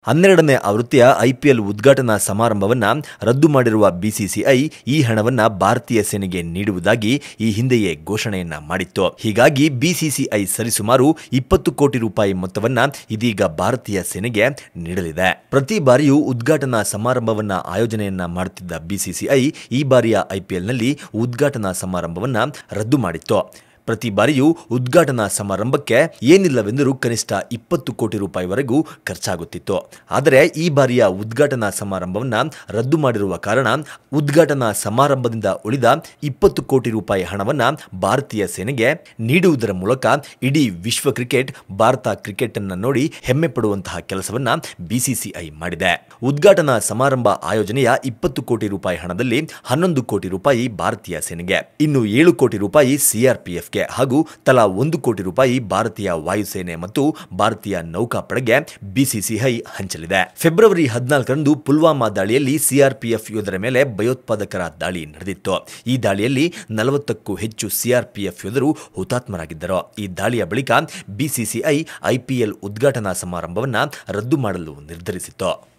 ಹನ್ನೆರಡನೇ ಆವೃತ್ತಿಯ ಐಪಿಎಲ್ ಉದ್ಘಾಟನಾ ಸಮಾರಂಭವನ್ನ ರದ್ದು ಮಾಡಿರುವ ಬಿಸಿಸಿಐ ಈ ಹಣವನ್ನ ಭಾರತೀಯ ಸೇನೆಗೆ ನೀಡುವುದಾಗಿ ಈ ಹಿಂದೆಯೇ ಘೋಷಣೆಯನ್ನ ಮಾಡಿತ್ತು ಹೀಗಾಗಿ ಬಿಸಿಸಿಐ ಸರಿಸುಮಾರು ಇಪ್ಪತ್ತು ಕೋಟಿ ರೂಪಾಯಿ ಮೊತ್ತವನ್ನ ಇದೀಗ ಭಾರತೀಯ ಸೇನೆಗೆ ನೀಡಲಿದೆ ಪ್ರತಿ ಬಾರಿಯೂ ಉದ್ಘಾಟನಾ ಸಮಾರಂಭವನ್ನ ಆಯೋಜನೆಯನ್ನ ಮಾಡುತ್ತಿದ್ದ ಬಿಸಿಸಿಐ ಈ ಬಾರಿಯ ಐಪಿಎಲ್ನಲ್ಲಿ ಉದ್ಘಾಟನಾ ಸಮಾರಂಭವನ್ನ ರದ್ದು ಮಾಡಿತ್ತು ಪ್ರತಿ ಬಾರಿಯೂ ಉದ್ಘಾಟನಾ ಸಮಾರಂಭಕ್ಕೆ ಏನಿಲ್ಲವೆಂದರೂ ಕನಿಷ್ಠ ಇಪ್ಪತ್ತು ಕೋಟಿ ರೂಪಾಯಿವರೆಗೂ ಖರ್ಚಾಗುತ್ತಿತ್ತು ಆದರೆ ಈ ಬಾರಿಯ ಉದ್ಘಾಟನಾ ಸಮಾರಂಭವನ್ನು ರದ್ದು ಮಾಡಿರುವ ಕಾರಣ ಉದ್ಘಾಟನಾ ಸಮಾರಂಭದಿಂದ ಉಳಿದ ಇಪ್ಪತ್ತು ಕೋಟಿ ರೂಪಾಯಿ ಹಣವನ್ನು ಭಾರತೀಯ ಸೇನೆಗೆ ನೀಡುವುದರ ಮೂಲಕ ಇಡೀ ವಿಶ್ವ ಕ್ರಿಕೆಟ್ ಭಾರತ ಕ್ರಿಕೆಟ್ ಅನ್ನು ನೋಡಿ ಹೆಮ್ಮೆ ಪಡುವಂತಹ ಕೆಲಸವನ್ನ ಬಿಸಿಸಿಐ ಮಾಡಿದೆ ಉದ್ಘಾಟನಾ ಸಮಾರಂಭ ಆಯೋಜನೆಯ ಇಪ್ಪತ್ತು ಕೋಟಿ ರೂಪಾಯಿ ಹಣದಲ್ಲಿ ಹನ್ನೊಂದು ಕೋಟಿ ರೂಪಾಯಿ ಭಾರತೀಯ ಸೇನೆಗೆ ಇನ್ನು ಏಳು ಕೋಟಿ ರೂಪಾಯಿ ಸಿಆರ್ಪಿಎಫ್ ಗೆ ಹಾಗೂ ತಲಾ ಒಂದು ಕೋಟಿ ರೂಪಾಯಿ ಭಾರತೀಯ ವಾಯುಸೇನೆ ಮತ್ತು ಭಾರತೀಯ ನೌಕಾಪಡೆಗೆ ಬಿಸಿಸಿಐ ಹಂಚಲಿದೆ ಫೆಬ್ರವರಿ ಹದಿನಾಲ್ಕರಂದು ಪುಲ್ವಾಮಾ ದಾಳಿಯಲ್ಲಿ ಸಿಆರ್ಪಿಎಫ್ ಯೋಧರ ಮೇಲೆ ಭಯೋತ್ಪಾದಕರ ದಾಳಿ ನಡೆದಿತ್ತು ಈ ದಾಳಿಯಲ್ಲಿ ನಲವತ್ತಕ್ಕೂ ಹೆಚ್ಚು ಸಿಆರ್ಪಿಎಫ್ ಯೋಧರು ಹುತಾತ್ಮರಾಗಿದ್ದರು ಈ ದಾಳಿಯ ಬಳಿಕ ಬಿಸಿಸಿಐ ಐಪಿಎಲ್ ಉದ್ಘಾಟನಾ ಸಮಾರಂಭವನ್ನು ರದ್ದು ಮಾಡಲು ನಿರ್ಧರಿಸಿತ್ತು